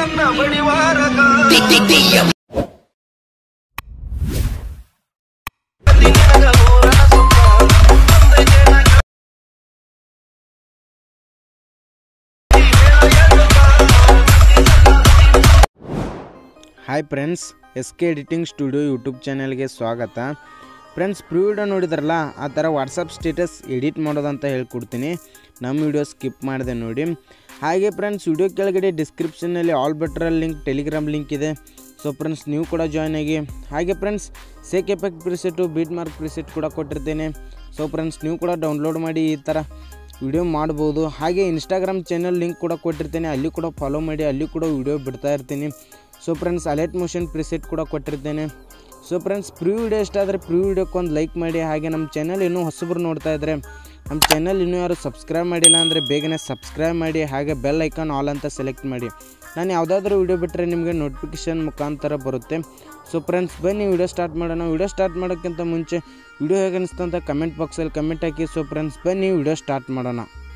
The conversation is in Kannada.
ನನ್ನ ಬಡಿವಾರಗ ನಿನಗ ಊರ ಸುತ್ತ ಬಂದೈತೆ ನಾ hi friends S K editing studio YouTube ಚಾನಲ್ಗೆ ಸ್ವಾಗತ ಫ್ರೆಂಡ್ಸ್ ಪ್ರೀ ವಿಡಿಯೋ ನೋಡಿದ್ರಲ್ಲ ಆ ಥರ ವಾಟ್ಸಪ್ ಸ್ಟೇಟಸ್ ಎಡಿಟ್ ಮಾಡೋದಂತ ಹೇಳ್ಕೊಡ್ತೀನಿ ನಮ್ಮ ವಿಡಿಯೋ ಸ್ಕಿಪ್ ಮಾಡಿದೆ ನೋಡಿ ಹಾಗೆ ಫ್ರೆಂಡ್ಸ್ ವಿಡಿಯೋ ಕೆಳಗಡೆ ಡಿಸ್ಕ್ರಿಪ್ಷನ್ನಲ್ಲಿ ಆಲ್ ಬೆಟ್ರಲ್ಲಿ ಲಿಂಕ್ ಟೆಲಿಗ್ರಾಮ್ ಲಿಂಕ್ ಇದೆ ಸೊ ಫ್ರೆಂಡ್ಸ್ ನೀವು ಕೂಡ ಜಾಯ್ನ್ ಆಗಿ ಹಾಗೆ friends shake effect preset beat mark preset ಕೂಡ ಕೊಟ್ಟಿರ್ತೇನೆ ಸೊ ಫ್ರೆಂಡ್ಸ್ ನೀವು ಕೂಡ ಡೌನ್ಲೋಡ್ ಮಾಡಿ ಈ ಥರ ವಿಡಿಯೋ ಮಾಡ್ಬೋದು ಹಾಗೆ ಇನ್ಸ್ಟಾಗ್ರಾಮ್ ಚಾನಲ್ ಲಿಂಕ್ ಕೂಡ ಕೊಟ್ಟಿರ್ತೇನೆ ಅಲ್ಲಿ ಕೂಡ ಫಾಲೋ ಮಾಡಿ ಅಲ್ಲಿ ಕೂಡ ವಿಡಿಯೋ ಬಿಡ್ತಾ ಇರ್ತೀನಿ so friends Alight Motion preset ಕೂಡ ಕೊಟ್ಟಿರ್ತೇನೆ ಸೊ ಫ್ರೆಂಡ್ಸ್ ಪ್ರೀ ವಿಡಿಯೋ ಇಷ್ಟ ಆದರೆ ಪ್ರೀ ವಿಡಿಯೋಕ್ಕೆ ಒಂದು ಲೈಕ್ ಮಾಡಿ ಹಾಗೆ ನಮ್ಮ ಚಾನಲ್ ಇನ್ನೂ ಹೊಸಬ್ರು ನೋಡ್ತಾ ಇದ್ದರೆ ನಮ್ಮ ಚಾನಲ್ ಇನ್ನೂ ಯಾರು ಸಬ್ಸ್ಕ್ರೈಬ್ ಮಾಡಿಲ್ಲ ಅಂದರೆ ಬೇಗನೆ ಸಬ್ಸ್ಕ್ರೈಬ್ ಮಾಡಿ ಹಾಗೆ ಬೆಲ್ ಐಕಾನ್ ಆಲ್ ಅಂತ ಸೆಲೆಕ್ಟ್ ಮಾಡಿ ನಾನು ಯಾವುದಾದ್ರೂ ವಿಡಿಯೋ ಬಿಟ್ಟರೆ ನಿಮಗೆ ನೋಟಿಫಿಕೇಶನ್ ಮುಖಾಂತರ ಬರುತ್ತೆ ಸೊ ಫ್ರೆಂಡ್ಸ್ ಬನ್ನಿ ವಿಡಿಯೋ ಸ್ಟಾರ್ಟ್ ಮಾಡೋಣ ವಿಡಿಯೋ ಸ್ಟಾರ್ಟ್ ಮಾಡೋಕ್ಕಿಂತ ಮುಂಚೆ ವಿಡಿಯೋ ಹೇಗೆ ಅನಿಸ್ತು ಅಂತ ಕಮೆಂಟ್ ಬಾಕ್ಸಲ್ಲಿ ಕಮೆಂಟ್ ಹಾಕಿ ಸೊ ಫ್ರೆಂಡ್ಸ್ ಬನ್ನಿ ವಿಡಿಯೋ ಸ್ಟಾರ್ಟ್ ಮಾಡೋಣ